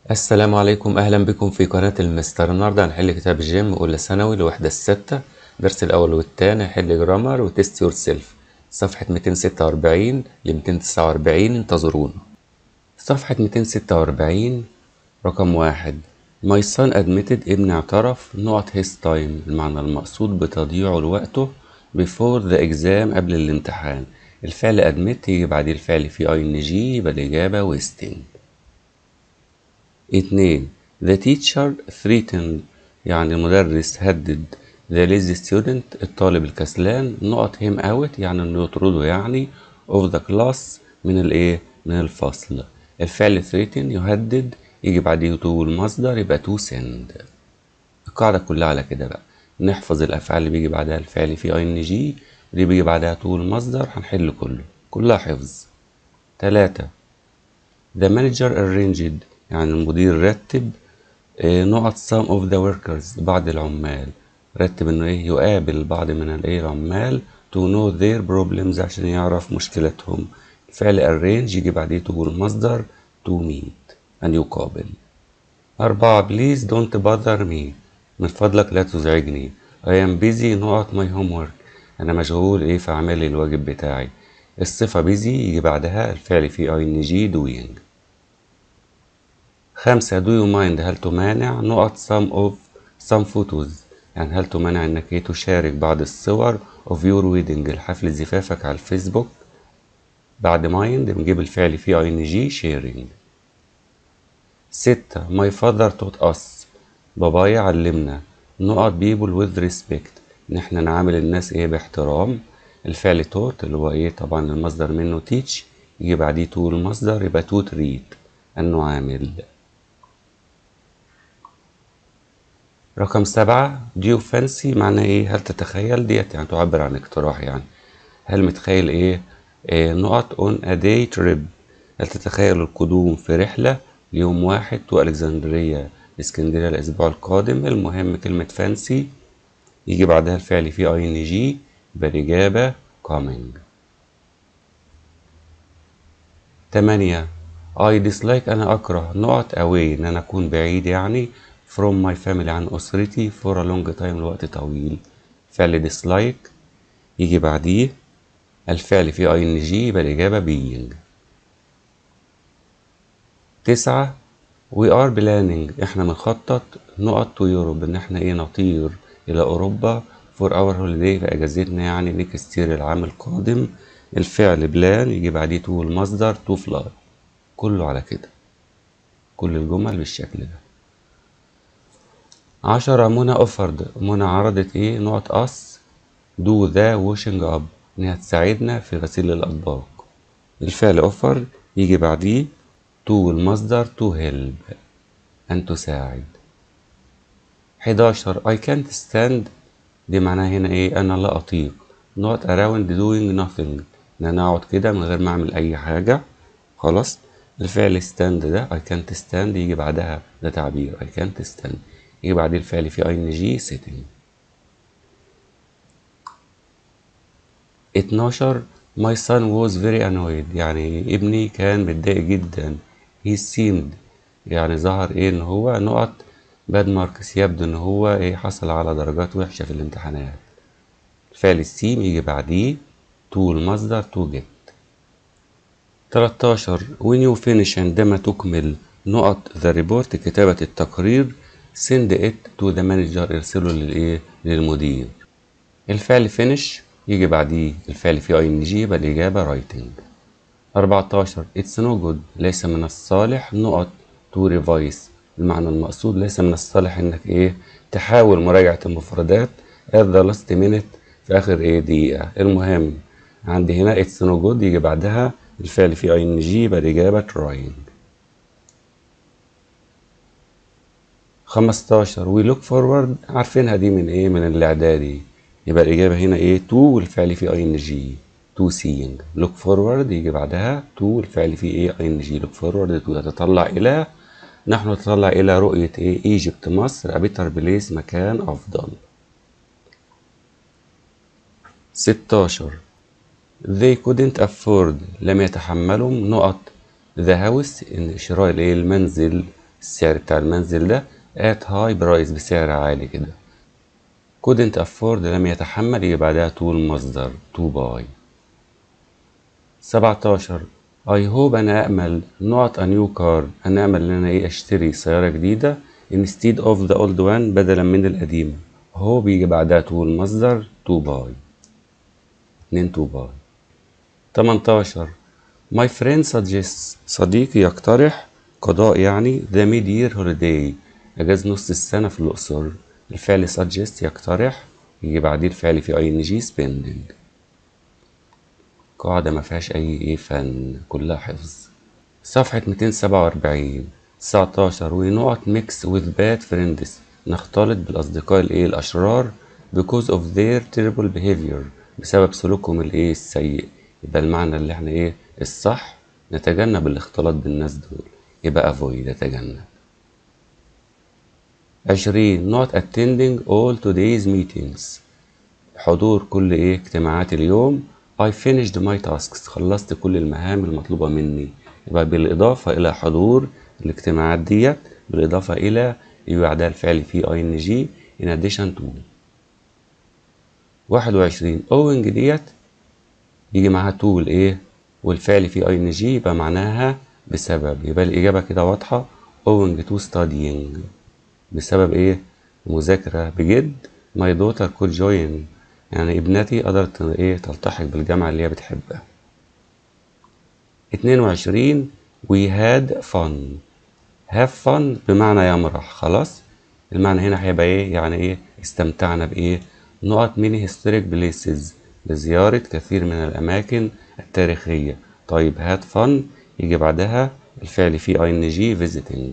السلام عليكم أهلا بكم في قناة المستر النهاردة هنحل كتاب الجيم أولى ثانوي الوحدة الستة الدرس الأول والتاني هنحل جرامر وتست يور سيلف صفحة 246 ل 249 انتظرونا صفحة 246 رقم واحد My son admitted ابني اعترف not his time المعنى المقصود بتضييعه لوقته before the exam قبل الامتحان الفعل admit يجي بعديه الفعل في ing يبقى الإجابة wasting اتنين The teacher threatened يعني المدرس هدد The lazy student الطالب الكسلان نقط him out يعني انه يطرده يعني of the class من الايه من الفصل الفعل threaten يهدد يجي بعديه to المصدر يبقى to send القاعدة كلها على كده بقى نحفظ الأفعال اللي بيجي بعدها الفعل في ing اللي بيجي بعدها to المصدر هنحل كله كلها حفظ تلاتة The manager arranged يعني المدير رتب نقط some of the workers بعض العمال رتب انه ايه يقابل بعض من الايه العمال to know their problems عشان يعرف مشكلتهم الفعل arrange يجي بعديه to المصدر to meet أن يقابل أربعة please don't bother me من فضلك لا تزعجني I am busy نقط my homework أنا مشغول إيه في أعمال الواجب بتاعي الصفة busy يجي بعدها الفعل في ing doing خمسة do you mind هل تمانع نقط some of some photos يعني هل تمانع انك ايه تشارك بعض الصور of your wedding الحفل زفافك على الفيسبوك بعد mind بنجيب الفعل في ing sharing ستة my father taught us بابايا علمنا نقط people with respect ان احنا نعامل الناس ايه باحترام الفعل taught اللي هو ايه طبعا المصدر منه teach يجي بعديه to المصدر يبقى to treat ان نعامل رقم سبعة ديو فانسي معناه ايه هل تتخيل ديت يعني تعبر عن اقتراح يعني هل متخيل ايه, إيه نقط on a day trip هل تتخيل القدوم في رحلة ليوم واحد تو الكسندرية اسكندرية الاسبوع القادم المهم كلمة فانسي يجي بعدها الفعل في اي ان جي يبقى الاجابة coming تمانية I dislike أنا أكره نقط away إن أنا أكون بعيد يعني from my family عن أسرتي for a long time لوقت طويل فعل dislike يجي بعديه الفعل في ing يبقى الإجابة being تسعة we are planning احنا بنخطط نقط to Europe ان احنا ايه نطير إلى أوروبا for our holiday في أجازتنا يعني next year العام القادم الفعل plan يجي بعديه to المصدر to fly كله على كده كل الجمل بالشكل ده عشرة منى أوفرد منى عرضت إيه نقط أس دو ذا واشنج أب إنها تساعدنا في غسيل الأطباق الفعل أوفر يجي بعديه تو المصدر تو هيلب أن تساعد حداشر I can't stand دي معناها هنا إيه أنا لا أطيق not around doing nothing إن أنا أقعد كده من غير ما أعمل أي حاجة خلاص الفعل stand ده I can't stand يجي بعدها ده تعبير I can't stand يجي بعد الفعل في ing sitting 12 my son was very annoyed يعني ابني كان متضايق جدا he seemed يعني ظهر ايه ان هو نقط bad marks يبدو ان هو ايه حصل على درجات وحشة في الامتحانات الفعل السيم يجي بعديه to المصدر to get 13 when you finish عندما تكمل نقط the report كتابة التقرير send it to the manager ارسله للايه للمدير الفعل finish يجي بعديه الفعل في ing يبقى الإجابة writing 14 it's no good ليس من الصالح نقط to revise المعنى المقصود ليس من الصالح انك ايه تحاول مراجعة المفردات at the last minute في اخر ايه دقيقة المهم عندي هنا it's no good يجي بعدها الفعل في ing يبقى الإجابة trying 15 وي لوك فورورد عارفينها دي من ايه من الاعدادي يبقى الاجابه هنا ايه تو والفعل فيه اي ان جي تو سينج لوك فورورد يجي بعدها تو والفعل فيه ايه اي ان جي لوك فورورد تو تتطلع الى نحن نتطلع الى رؤيه ايه ايجيبت مصر ابيتر بليس مكان افضل 16 they couldn't afford لم يتحملوا نقط ذا هاوس ان شراء الايه المنزل السعر بتاع المنزل ده at high price بسعر عالي كده couldn't afford لم يتحمل يجي بعدها to المصدر to buy 17 I hope أنا أأمل not a new car أنا أأمل إن أنا إيه أشتري سيارة جديدة instead of the old one بدلا من القديمة هو بيجي بعدها to المصدر to buy اتنين to buy 18 My friend suggests صديقي يقترح قضاء يعني the mid-year holiday أجازة نص السنة في الأقصر الفعل suggest يقترح يجي بعديه الفعل في ing spending قاعدة ما فيهاش أي إيه فن كلها حفظ صفحة 247 19 ونقط mix with bad friends نختلط بالأصدقاء الإيه الأشرار because of their terrible behavior بسبب سلوكهم الإيه السيء يبقى المعنى اللي احنا إيه الصح نتجنب الاختلاط بالناس دول يبقى avoid يتجنب عشرين not attending all today's meetings حضور كل ايه اجتماعات اليوم I finished my tasks خلصت كل المهام المطلوبة مني يبقى بالإضافة إلى حضور الاجتماعات ديت بالإضافة إلى يبعدها الفعل في ing in addition to واحد وعشرين owing ديت يجي معاها to الإيه والفعل في ing يبقى معناها بسبب يبقى الإجابة كده واضحة owing to studying بسبب إيه مذاكرة بجد my daughter could join يعني ابنتي قدرت إيه تلتحق بالجامعة اللي هي بتحبها اتنين وعشرين we had fun have fun بمعنى يمرح خلاص المعنى هنا هيبقى ايه يعني ايه استمتعنا بايه نقط ميني هيستوريك بليسز بزيارة كثير من الأماكن التاريخية طيب هاد فن يجي بعدها الفعل في ing visiting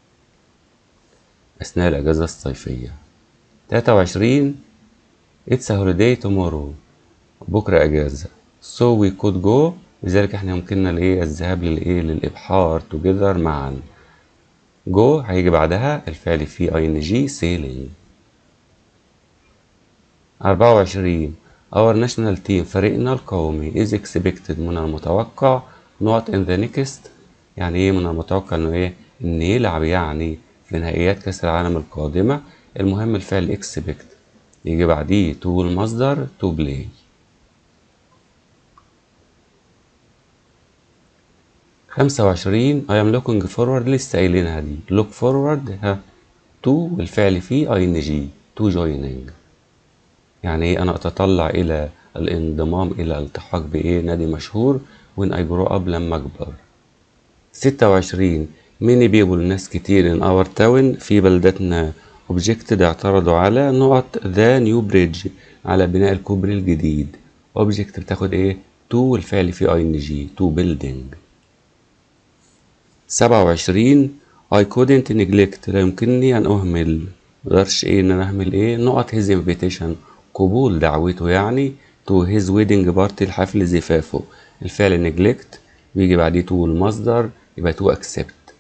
أثناء الأجازة الصيفية تلاتة وعشرين It's a holiday tomorrow بكرة أجازة so we could go لذلك احنا يمكننا الايه الذهاب للايه للإبحار together معا go هيجي بعدها الفعل في ing sailing أربعة وعشرين our national team فريقنا القومي is expected من المتوقع not in the next يعني ايه من المتوقع انه ايه ان يلعب يعني في نهائيات كأس العالم القادمة المهم الفعل expect يجي بعديه to المصدر to play خمسة وعشرين I am looking forward لسه قايلينها دي look forward ها to والفعل فيه ing to joining يعني ايه أنا أتطلع إلى الانضمام إلى الالتحاق بإيه نادي مشهور when I grow up لما أكبر ستة وعشرين many people ناس كتير in our town في بلدتنا objected اعترضوا على نقط the new bridge على بناء الكوبري الجديد object بتاخد ايه to والفعل فيه ing to building سبعة وعشرين I couldn't neglect لا يمكنني أن أهمل مقدرش إيه إن أنا أهمل إيه نقط his invitation قبول دعوته يعني to his wedding party الحفل زفافه الفعل neglect بيجي بعديه to المصدر يبقى to accept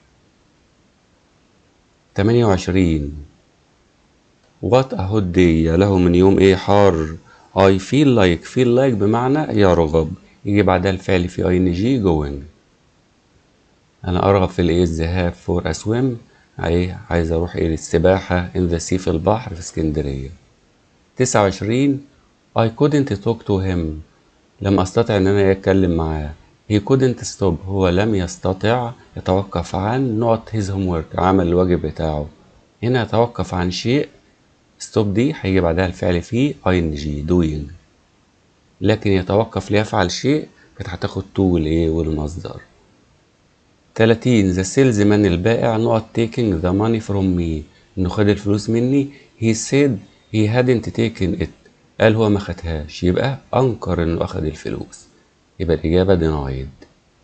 تمانية وعشرين What a hot day يا له من يوم إيه حار I feel like feel like بمعنى يرغب يجي بعدها الفعل في ing going انا ارغب في الايه الذهاب فور اسويم ايه عايز اروح ايه للسباحة in the sea في البحر في اسكندرية تسعة وعشرين I couldn't talk to him لم استطع ان انا اتكلم معاه he couldn't stop هو لم يستطع يتوقف عن نقط his homework عمل الواجب بتاعه هنا يتوقف عن شيء stop دي هيجي بعدها الفعل فيه ing doing لكن يتوقف ليفعل شيء كانت هتاخد to والايه والمصدر 30 ذا سيلز مان البائع نقط taking the money from me انه خد الفلوس مني he said he hadn't taken it قال هو ما خدهاش يبقى انكر انه اخد الفلوس يبقى الاجابه denied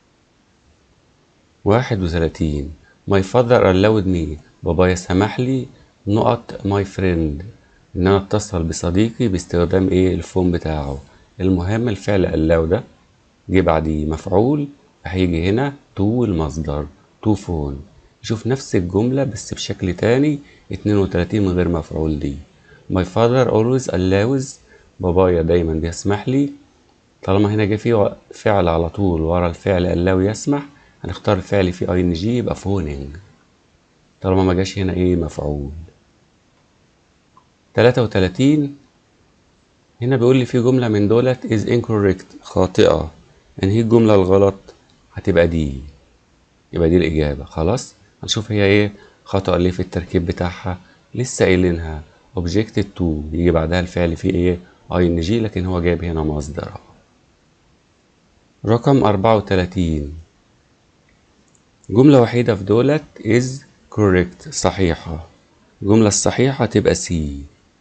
31 my father allowed me بابايا سمح لي نقط my friend ان انا اتصل بصديقي باستخدام ايه الفون بتاعه المهم الفعل allow ده جه بعديه مفعول هيجي هنا تو المصدر تو فون شوف نفس الجملة بس بشكل تاني 32 من غير مفعول دي my father always allows بابايا دايما بيسمح لي طالما هنا جه فيه فعل على طول ورا الفعل allow يسمح هنختار الفعل فيه ing يبقى فونينج طالما ما جاش هنا ايه مفعول تلاتة وتلاتين هنا بيقول لي في جملة من دولت is incorrect خاطئة انهي الجملة الغلط هتبقى دي يبقى دي الإجابة خلاص هنشوف هي ايه خطأ ليه في التركيب بتاعها لسه قايلينها objected to يجي بعدها الفعل فيه ايه ing لكن هو جايب هنا مصدر رقم أربعة وتلاتين جملة وحيدة في دولت is correct صحيحة الجملة الصحيحة تبقى سي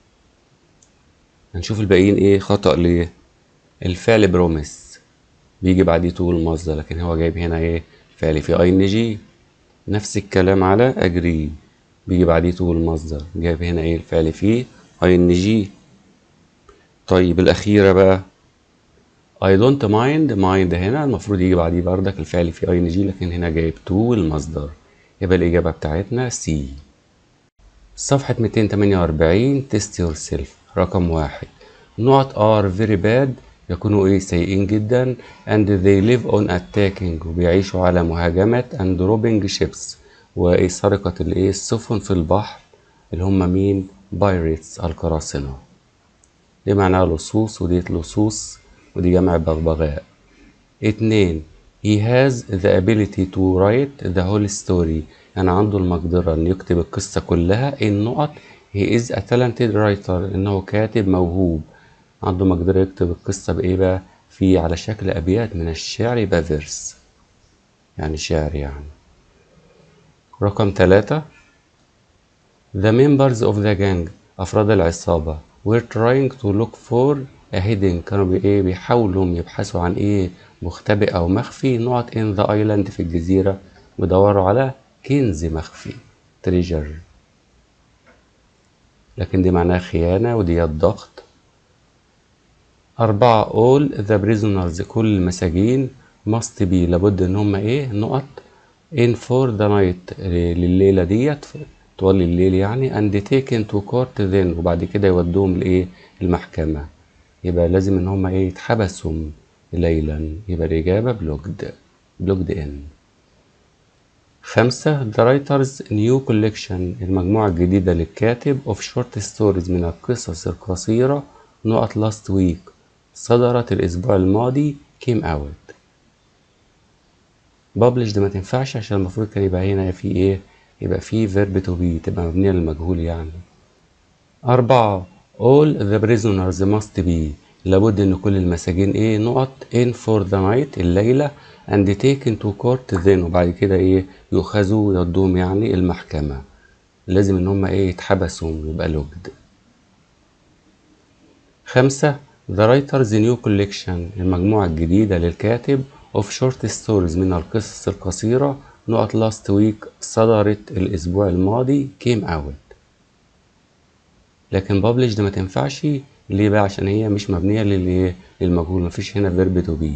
هنشوف الباقيين ايه خطأ ليه الفعل بروميس بيجي بعديه طول المصدر لكن هو جايب هنا ايه فعل فيه اي ان جي نفس الكلام على اجري بيجي بعديه طول المصدر جايب هنا ايه الفعل فيه اي ان جي طيب الاخيره بقى I don't mind mind هنا المفروض يجي بعديه بردك الفعل فيه اي ان جي لكن هنا جايب تو المصدر يبقى الاجابه بتاعتنا سي صفحة 248 تيست يور سيلف رقم واحد نقط are very bad يكونوا ايه سيئين جدا and they live on attacking وبيعيشوا على مهاجمة and robbing ships وايه سرقة الايه السفن في البحر اللي هم مين بايريتس القراصنة دي معناها لصوص وديت لصوص ودي جمع بغبغاء اتنين he has the ability to write the whole story يعني عنده المقدرة إنه يكتب القصة كلها النقط he is a talented writer إنه كاتب موهوب عنده مقدرة يكتب القصة بإيه بقى في على شكل أبيات من الشعر يبقى فيرس يعني شعر يعني رقم ثلاثة The members of the gang أفراد العصابة were trying to look for a hidden كانوا بإيه بيحاولوا يبحثوا عن إيه مختبئ أو مخفي نقط in the island في الجزيرة بيدوروا على كنز مخفي تريجر لكن دي معناها خيانة ودي ضغط أربعة all the prisoners كل المساجين must be لابد إن هم إيه نقط in for the night لليلة ديت طوال الليل يعني and taken to court then وبعد كده يودوهم لإيه المحكمة يبقى لازم إن هم إيه يتحبسوا ليلا يبقى الإجابة بلوكد بلوكد إن خمسة The Writer's New Collection المجموعة الجديدة للكاتب of short stories من القصص القصيرة نقط last week صدرت الأسبوع الماضي came out published ما تنفعش عشان المفروض كان يبقى هنا في ايه يبقى في verb to be تبقى مبنية للمجهول يعني أربعة all the prisoners must be لابد إن كل المساجين ايه نقط in for the night الليلة and taken to court then وبعد كده ايه يؤخذوا ويودوهم يعني المحكمة لازم ان هم ايه يتحبسوا يبقى لوجد خمسة The Writer's New Collection المجموعة الجديدة للكاتب of short stories من القصص القصيرة نقط last week صدرت الأسبوع الماضي came out لكن published ما تنفعش ليه بقى عشان هي مش مبنية للايه للمجهول مفيش هنا verb to be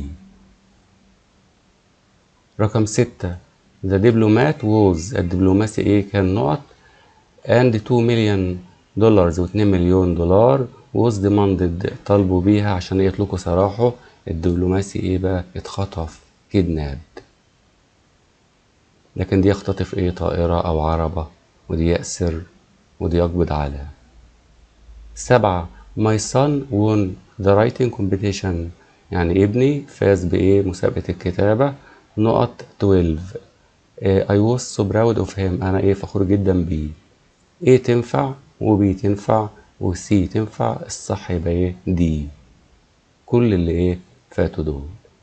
رقم ستة The diplomat was الدبلوماسي ايه كان نقط and 2 مليون دولار و2 مليون دولار was demanded طالبوا بيها عشان يطلقوا سراحه الدبلوماسي ايه بقى اتخطف كيدناب لكن دي يختطف ايه طائرة او عربة ودي يأسر ودي يقبض على سبعة my son won the writing competition يعني ابني فاز بايه مسابقة الكتابة نقط 12 I was so proud of him أنا إيه فخور جدا بيه A تنفع وبي تنفع وسي تنفع الصح يبقى إيه دي كل اللي إيه فاتوا دول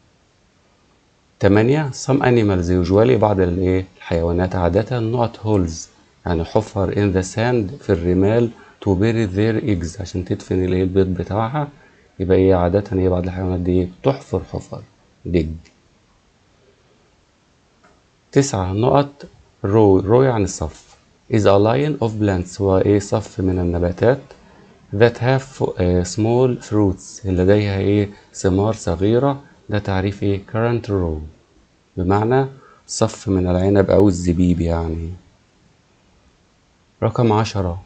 تمانية some animals usually بعض الإيه الحيوانات عادة نقط holes يعني حفر in the sand في الرمال to bury their eggs عشان تدفن الإيه البيض بتاعها يبقى إيه عادة إيه بعض الحيوانات دي إيه تحفر حفر dig تسعة نقط رو رو يعني صف is a line of plants هو ايه صف من النباتات that have uh, small fruits اللي لديها ايه ثمار صغيرة ده تعريف ايه current row بمعنى صف من العنب او الزبيب يعني رقم عشرة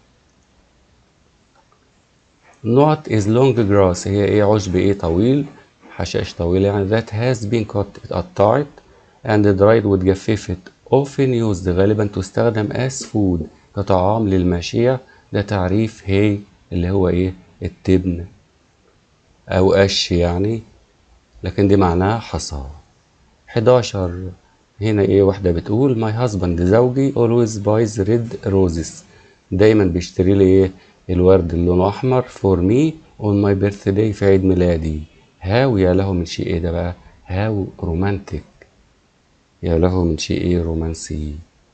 نقط is long grass هي ايه عشب ايه طويل حشائش طويلة يعني that has been cut اتقطعت and dried واتجففت often used غالبا تستخدم as food كطعام للماشية ده تعريف هي اللي هو ايه التبن او قش يعني لكن دي معناها حصى 11 هنا ايه واحدة بتقول my husband زوجي always buys red roses دايما بيشتري لي ايه الورد اللي لونه احمر for me on my birthday في عيد ميلادي هاو يا له من شيء ايه ده بقى هاو رومانتك يا له من شيء ايه رومانسي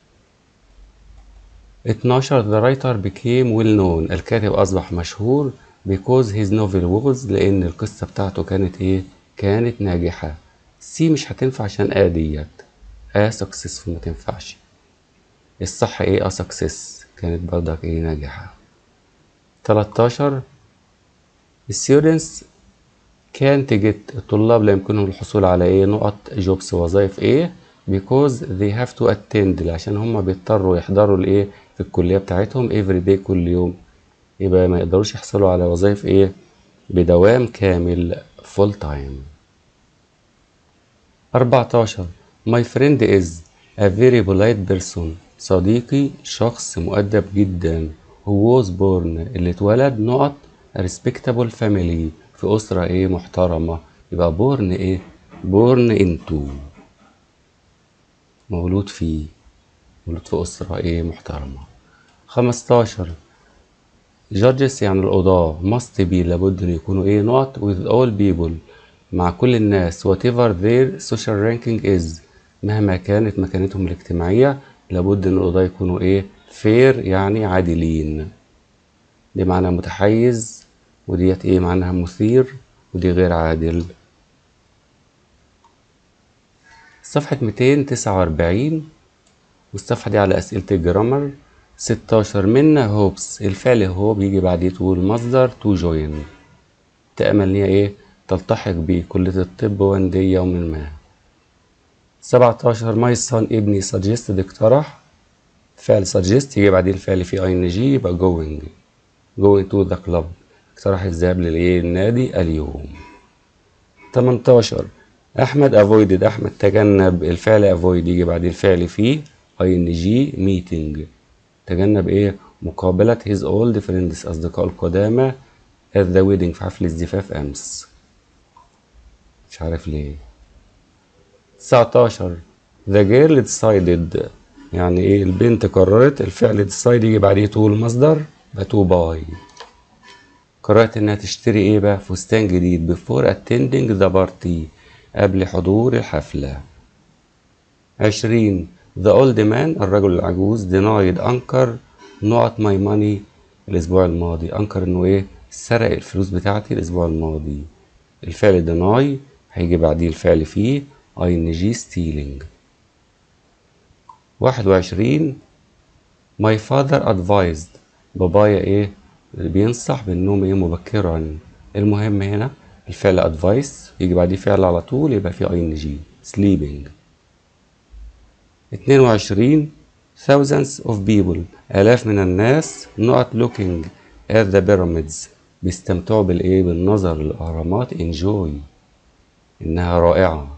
12 the writer became well known الكاتب أصبح مشهور because his novel was لأن القصة بتاعته كانت إيه؟ كانت ناجحة سي مش هتنفع عشان آ ديت آ successful ما تنفعش الصح إيه آ success كانت برضك إيه ناجحة 13 students can't get الطلاب لا يمكنهم الحصول على إيه نقط جوبس وظائف إيه because they have to attend عشان هم بيضطروا يحضروا الإيه في الكلية بتاعتهم every day كل يوم يبقى ما يقدروش يحصلوا على وظائف ايه بدوام كامل full time 14 my friend is a very polite person صديقي شخص مؤدب جدا who was born اللي اتولد نقط a respectable family في أسرة ايه محترمة يبقى born ايه born into مولود فيه مولود في أسرة ايه محترمة 15 judges يعني القضاة must be لابد أن يكونوا إيه نقط with all people مع كل الناس whatever their social ranking is مهما كانت مكانتهم الاجتماعية لابد أن القضاة يكونوا إيه fair يعني عادلين دي معنى متحيز وديت إيه معناها مثير ودي غير عادل صفحة 249 والصفحة دي على أسئلة الجرامر 16 منا هوبس الفعل هو بيجي بعديه تقول مصدر تو جوين تأمل إن هي إيه تلتحق بكلية الطب وان دي يوم ما 17 ماي سان ابني سجست اقترح فعل سجست يجي بعديه الفعل في اي ان جي يبقى جوينج جوينج تو ذا كلاب اقترح الذهاب للايه النادي اليوم 18 احمد افويدد احمد تجنب الفعل افويد يجي بعديه الفعل في اي ان جي ميتنج تجنب ايه مقابلة his old friends أصدقاء القدامى at the wedding في حفل الزفاف أمس مش عارف ليه 19 the girl decided يعني ايه البنت قررت الفعل decide يجي بعديه طول مصدر يبقى to buy قررت انها تشتري ايه بقى فستان جديد before attending the party قبل حضور الحفلة 20 The old man الرجل العجوز denied أنكر not my money الأسبوع الماضي أنكر إنه إيه سرق الفلوس بتاعتي الأسبوع الماضي الفعل deny هيجي بعديه الفعل فيه ing stealing واحد وعشرين my father advised بابايا إيه بينصح بالنوم إيه مبكرا المهم هنا الفعل advice يجي بعديه فعل على طول يبقى فيه ing sleeping 22 thousands of people آلاف من الناس not looking at the pyramids بيستمتعوا بالإيه بالنظر للأهرامات enjoy إنها رائعة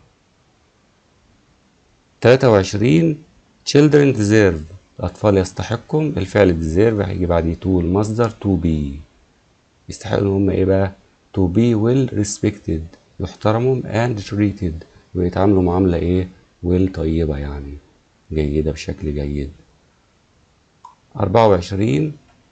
23 children deserve الأطفال يستحقهم الفعل deserve هيجي بعديه to المصدر to be يستحقوا إن هم إيه بقى to be well respected يحترموا and treated ويتعاملوا معاملة إيه well طيبة يعني جيدة بشكل جيد أربعة وعشرين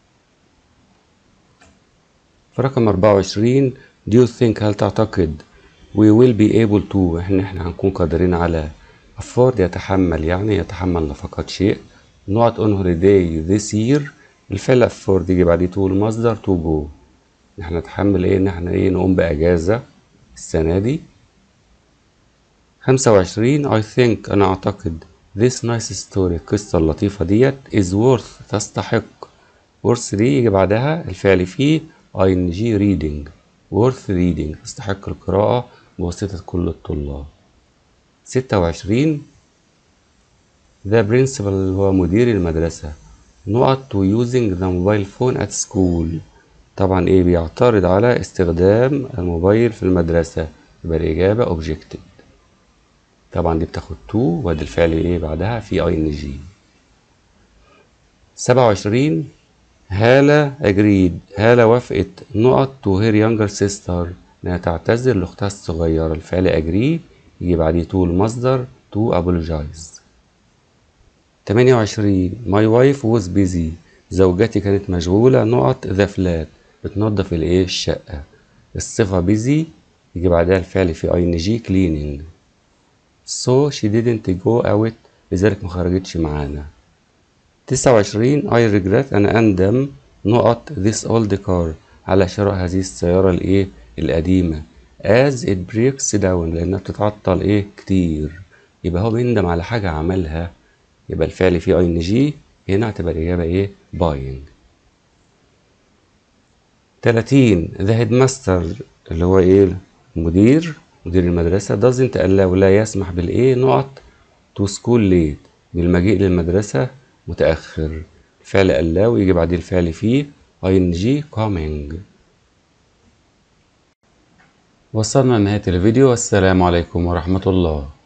في رقم أربعة وعشرين do you think هل تعتقد we will be able to إحنا إحنا هنكون قادرين على afford يتحمل يعني يتحمل نفقات شيء not on holiday this year الفعل afford يجي بعديه to المصدر to go إحنا نتحمل إيه إن إحنا إيه نقوم بأجازة السنة دي خمسة وعشرين I think أنا أعتقد This nice story القصة اللطيفة ديت is worth تستحق worth دي يجي بعدها الفعل فيه ing reading worth reading تستحق القراءة بواسطة كل الطلاب ستة وعشرين the principal اللي هو مدير المدرسة not to using the mobile phone at school طبعا ايه بيعترض على استخدام الموبايل في المدرسة يبقى الإجابة objected طبعا دي بتاخد تو وادي الفعل ايه بعدها في اي ان جي سبعة وعشرين هالة أجريد هالة وافقت نقط تو هير يونجر سيستر إنها تعتذر لأختها الصغيرة الفعل أجري يجي بعديه تو المصدر تو أبولوجايز تمانية وعشرين ماي وايف ووز بيزي زوجتي كانت مشغولة نقط ذا فلات بتنظف الإيه الشقة الصفة بيزي يجي بعدها الفعل في اي ان جي cleaning so she didn't go out لذلك ما خرجتش معانا تسعة وعشرين I regret أنا أندم نقط this old car على شراء هذه السيارة الإيه القديمة as it breaks down لأنها بتتعطل إيه كتير يبقى هو بيندم على حاجة عملها يبقى الفعل فيه اي ان جي هنا هتبقى الإجابة إيه buying تلاتين the headmaster اللي هو إيه مدير مدير المدرسة doesn't allow لا يسمح بالإيه نقط to school late بالمجيء للمدرسة متأخر الفعل allow يجي بعديه الفعل فيه ing coming وصلنا لنهاية الفيديو والسلام عليكم ورحمة الله